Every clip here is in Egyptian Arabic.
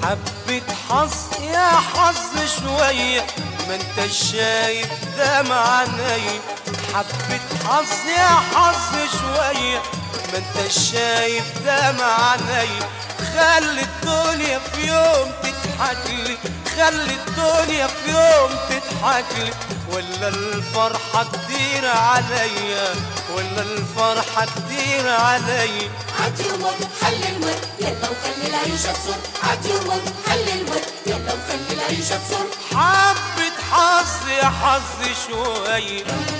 حبة حظ يا حظ شوية ما انت شايف دمع عيني حبة حظ يا حظ شوية ما انت شايف دمع عيني خلي الدنيا في يوم تضحك لي خلي الدنيا في يوم تضحك لي ولا الفرحة كتير عليا ولا الفرحة كتير عليا عدي ومر حل المر يلا وخلي العيشة تصر عدي ومر حل المر يلا وخلي العيشة تصر حبة حظ يا حظ شوية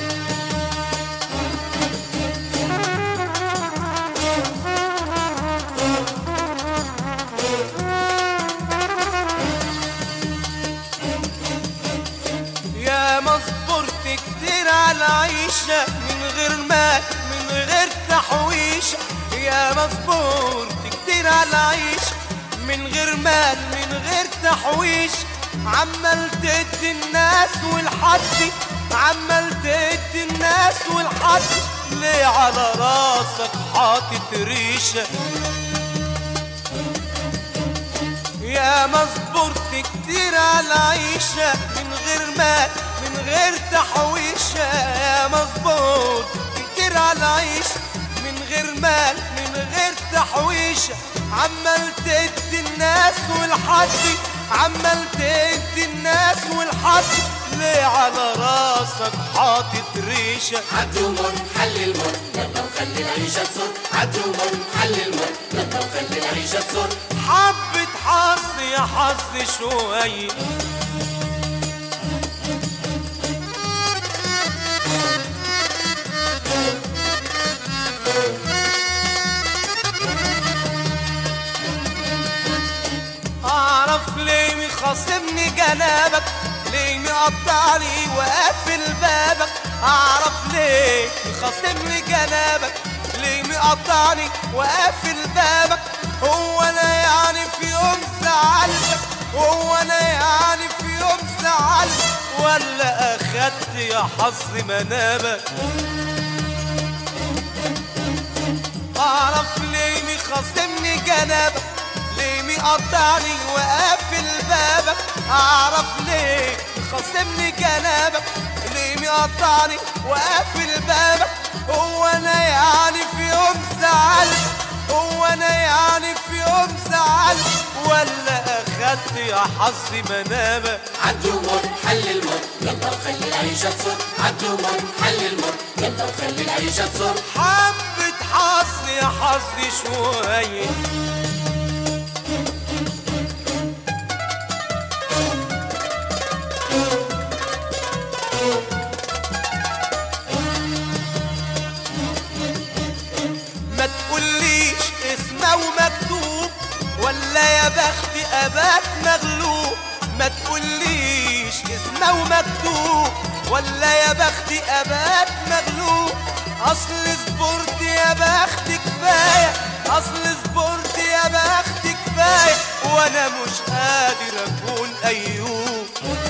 يا مصبرت كتير على عيشة من غير مال من غير تحويشة يا مصبرت كتير على عيشة من غير مال من غير تحويش عمال تدي الناس والحد عمال تدي الناس والحد ليه على راسك حاطط ريشه يا مصبرت كتير على عيشة من غير مال من غير تحويشة يا مصبرت كتير على عيشة من غير مال من غير تحويشة عمال تدي الناس والحد عمال تدي الناس والحد ليه على راسك حاطط ريشة عدي ومر حل المر يلا وخلي العيشة تصر عدي ومر حل المر يلا وخلي العيشة تصر حبة حظ يا حظ شوية أعرف ليه مخاصمني جنابك ليه مقطعني وقافل بابك أعرف ليه مخاصمني جنابك ليه مقطعني وقافل بابك هو أنا يعني في يوم زعلتك هو أنا يعني في يوم زعلتك ولا أخدت يا حظ منابك أعرف ليه مخاصمني جنابك ليه مقطعني وقافل بابك أعرف ليه مخاصمني جنابك ليه مقطعني وقافل بابك هو أنا يعني في يوم زعلت هو أنا يعني في يوم زعلت ولا أخدت يا حظ منابك عدي ومر حل المر يلا وخلي العيشة تصر عدي ومر حل المر يلا وخلي العيشة تصر حبة حظ يا حظ شوية ما تقوليش اسمه ومكتوب ولا يا بخت اباك مغلوب ما تقوليش اسمه ومكتوب ولا يا بخت اباك مغلوب اصل صبرت يا بخت كفايه اصل صبرت يا بخت كفايه وانا مش قادر اكون ايوب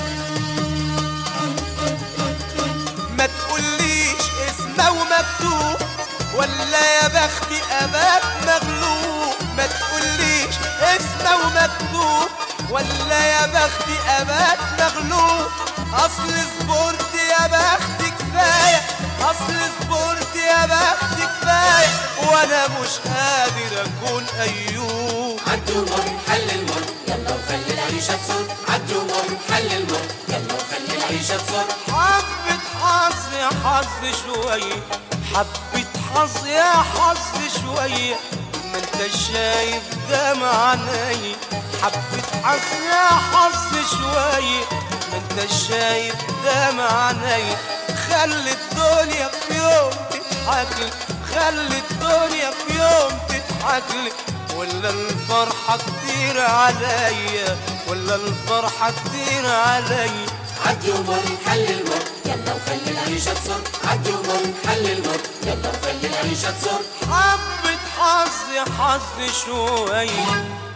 ما تقوليش اسمه ومكتوب ولا يا بختي اباك مغلوب ما تقوليش اسمه ومكتوب ولا يا بختي اباك مغلوب اصل صبرت يا بختي كفايه اصل صبرت يا بختي كفايه وانا مش قادر اكون ايوب عدي ومر حل المر يلا وخلي العيشة تصر عدي ومر حل المر يلا وخلي العيشة تصر حبة حظ يا حظ شوية حبة حظ يا حظ شوية ما انت شايف دمع عيني حبة حظ يا حظ شوية ما انت شايف دمع عيني خلي الدنيا في يوم تضحك لي خلي الدنيا في يوم تضحك لي ولا الفرحة كتير عليا ولا الفرحة كتير عليا عدي ومر حل المر يلا وخلي العيشة تصر عدي ومر حل المر يلا وخلي العيشة تصر حبة حظ يا حظ شوية